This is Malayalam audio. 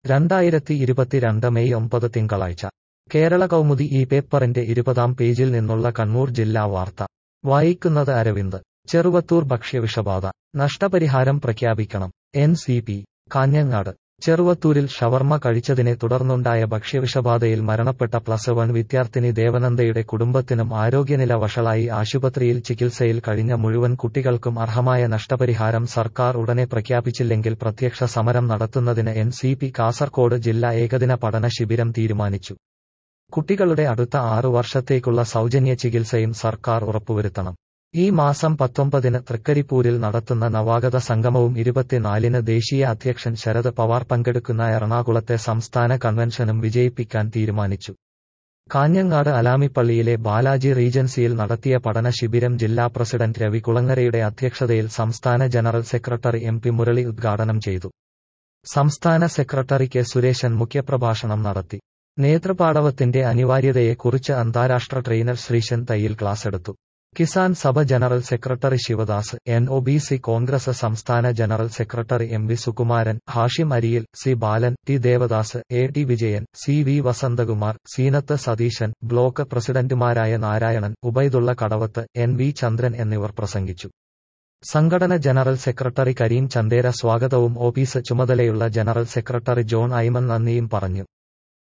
രണ്ടായിരത്തി ഇരുപത്തിരണ്ട് മെയ് ഒമ്പത് തിങ്കളാഴ്ച കേരള കൗമുദി ഈ പേപ്പറിന്റെ ഇരുപതാം പേജിൽ നിന്നുള്ള കണ്ണൂർ ജില്ലാ വാർത്ത വായിക്കുന്നത് അരവിന്ദ് ചെറുവത്തൂർ ഭക്ഷ്യവിഷബാധ നഷ്ടപരിഹാരം പ്രഖ്യാപിക്കണം എൻ സി പി കാഞ്ഞങ്ങാട് ചെറുവത്തൂരിൽ ഷവർമ്മ കഴിച്ചതിനെ തുടർന്നുണ്ടായ ഭക്ഷ്യവിഷബാധയിൽ മരണപ്പെട്ട പ്ലസ് വൺ വിദ്യാർത്ഥിനി ദേവനന്ദയുടെ കുടുംബത്തിനും ആരോഗ്യനില വഷളായി ആശുപത്രിയിൽ ചികിത്സയിൽ കഴിഞ്ഞ മുഴുവൻ കുട്ടികൾക്കും അർഹമായ നഷ്ടപരിഹാരം സർക്കാർ ഉടനെ പ്രഖ്യാപിച്ചില്ലെങ്കിൽ പ്രത്യക്ഷ സമരം നടത്തുന്നതിന് എൻ സി പി കാസർകോട് ജില്ലാ ഏകദിന പഠന ശിബിരം തീരുമാനിച്ചു കുട്ടികളുടെ അടുത്ത ആറു വർഷത്തേക്കുള്ള സൗജന്യ ചികിത്സയും സർക്കാർ ഉറപ്പുവരുത്തണം ഈ മാസം പത്തൊമ്പതിന് തൃക്കരിപ്പൂരിൽ നടത്തുന്ന നവാഗത സംഗമവും ഇരുപത്തിനാലിന് ദേശീയ അധ്യക്ഷൻ ശരത് പവാർ പങ്കെടുക്കുന്ന എറണാകുളത്തെ സംസ്ഥാന കൺവെൻഷനും വിജയിപ്പിക്കാൻ തീരുമാനിച്ചു കാഞ്ഞങ്ങാട് അലാമിപ്പള്ളിയിലെ ബാലാജി റീജൻസിയിൽ നടത്തിയ പഠന ശിബിരം ജില്ലാ പ്രസിഡന്റ് രവി കുളങ്ങരയുടെ അധ്യക്ഷതയിൽ സംസ്ഥാന general secretary M P Murali ഉദ്ഘാടനം ചെയ്തു സംസ്ഥാന സെക്രട്ടറി കെ സുരേശൻ മുഖ്യപ്രഭാഷണം നടത്തി നേതൃപാടവത്തിന്റെ അനിവാര്യതയെക്കുറിച്ച് അന്താരാഷ്ട്ര ട്രെയിനർ ശ്രീശൻ തയ്യിൽ ക്ലാസെടുത്തു Kisan Sabha general secretary Sivadas N O B C Congress സംസ്ഥാന general secretary M V Sukumaran Hashim Ariyil C Balan T Devadas A T Vijayan C V Vasanthakumar Seenath Satheesan block പ്രസിഡന്റുമാരായ നാരായണൻ ഉബൈദുള്ള കടവത്ത് എൻ വി ചന്ദ്രൻ എന്നിവർ പ്രസംഗിച്ചു സംഘടന ജനറൽ സെക്രട്ടറി കരീം ചന്ദേര സ്വാഗതവും ഓഫീസ് ചുമതലയുള്ള ജനറൽ സെക്രട്ടറി ജോൺ ഐമൻ നന്ദിയും പറഞ്ഞു